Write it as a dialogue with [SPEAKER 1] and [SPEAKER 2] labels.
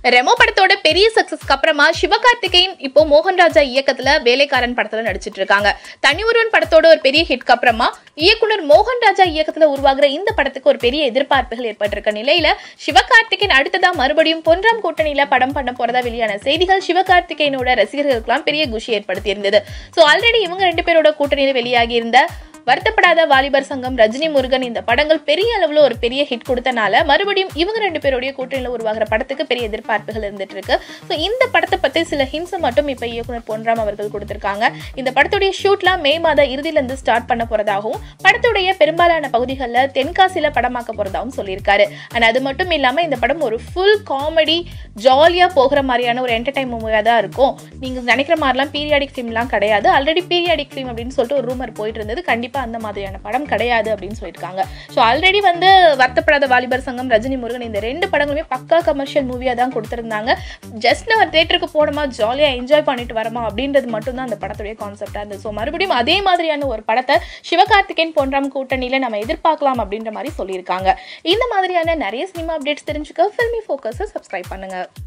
[SPEAKER 1] ரெமோ படத்தோட பெரிய சக்சஸ்க்கு அப்புறமா சிவகார்த்திகேயன் இப்போ மோகன் ராஜா இயக்கத்துல வேலைக்காரன் படத்துல நடிச்சிட்டு இருக்காங்க தனி ஒருவன் படத்தோட ஒரு பெரிய ஹிட்க்கு அப்புறமா இயக்குனர் மோகன் ராஜா இயக்கத்துல உருவாகிற இந்த படத்துக்கு ஒரு பெரிய எதிர்பார்ப்புகள் ஏற்பட்டிருக்க நிலையில சிவகார்த்திகேயன் அடுத்ததா மறுபடியும் பொன்றாம் கூட்டணியில படம் பண்ண போறதா வெளியான செய்திகள் சிவகார்த்திகேயனோட ரசிகர்களுக்கெல்லாம் பெரிய குஷி ஏற்படுத்தி இருந்தது ஸோ ஆல்ரெடி இவங்க ரெண்டு பேரோட கூட்டணியில வெளியாகி இருந்த வருத்தப்படாத வாலிபர் சங்கம் ரஜினி முருகன் இந்த படங்கள் பெரிய அளவுல ஒரு பெரிய ஹிட் கொடுத்தனால மறுபடியும் இவங்க ரெண்டு பேருடைய கூட்டணியில உருவாகிற படத்துக்கு பெரிய எதிர்பார்ப்புகள் இருந்துட்டு இருக்கு ஸோ இந்த படத்தை பத்தி சில ஹிண்ட்ஸ் மட்டும் இப்ப இயக்குனர் பொன்ராம் அவர்கள் கொடுத்திருக்காங்க இந்த படத்துடைய ஷூட்லாம் மே மாத இறுதியில இருந்து ஸ்டார்ட் பண்ண போறதாகவும் படத்துடைய பெரும்பாலான பகுதிகளில் தென்காசியில படமாக்க போறதாகவும் சொல்லியிருக்காரு அண்ட் அது மட்டும் இல்லாம இந்த படம் ஒரு ஃபுல் காமெடி ஜாலியா போகிற மாதிரியான ஒரு என்டர்டைன் மூவியா தான் இருக்கும் நீங்க நினைக்கிற மாதிரிலாம் பீரியாடிக் ஃபிலிம்லாம் கிடையாது ஆல்ரெடி பீரியாடிக் ஃபிலிம் அப்படின்னு சொல்லிட்டு ஒரு ரூமர் போயிட்டு இருந்தது கண்டிப்பா அந்த மாதிரியான படம் கிடையாது அப்படின்னு சொல்லியிருக்காங்க ஸோ ஆல்ரெடி வந்து வருத்தப்படாத வாலிபர் சங்கம் ரஜினி முருகன் இந்த ரெண்டு படங்களுமே பக்கா கமர்ஷியல் மூவியாக தான் கொடுத்துருந்தாங்க ஜஸ்ட் நம்ம தேட்டருக்கு போனோமா ஜாலியாக என்ஜாய் பண்ணிட்டு வரமா அப்படின்றது மட்டும் தான் அந்த படத்துடைய கான்செப்டாக இருந்தது ஸோ மறுபடியும் அதே மாதிரியான ஒரு படத்தை சிவகார்த்திகேயன் போன்றாம் கூட்டணியில் நம்ம எதிர்பார்க்கலாம் அப்படின்ற மாதிரி சொல்லியிருக்காங்க இந்த மாதிரியான நிறைய சினிமா அப்டேட்ஸ் தெரிஞ்சுக்க ஃபில்மி ஃபோக்கஸை சப்ஸ்கிரைப் பண்ணுங்க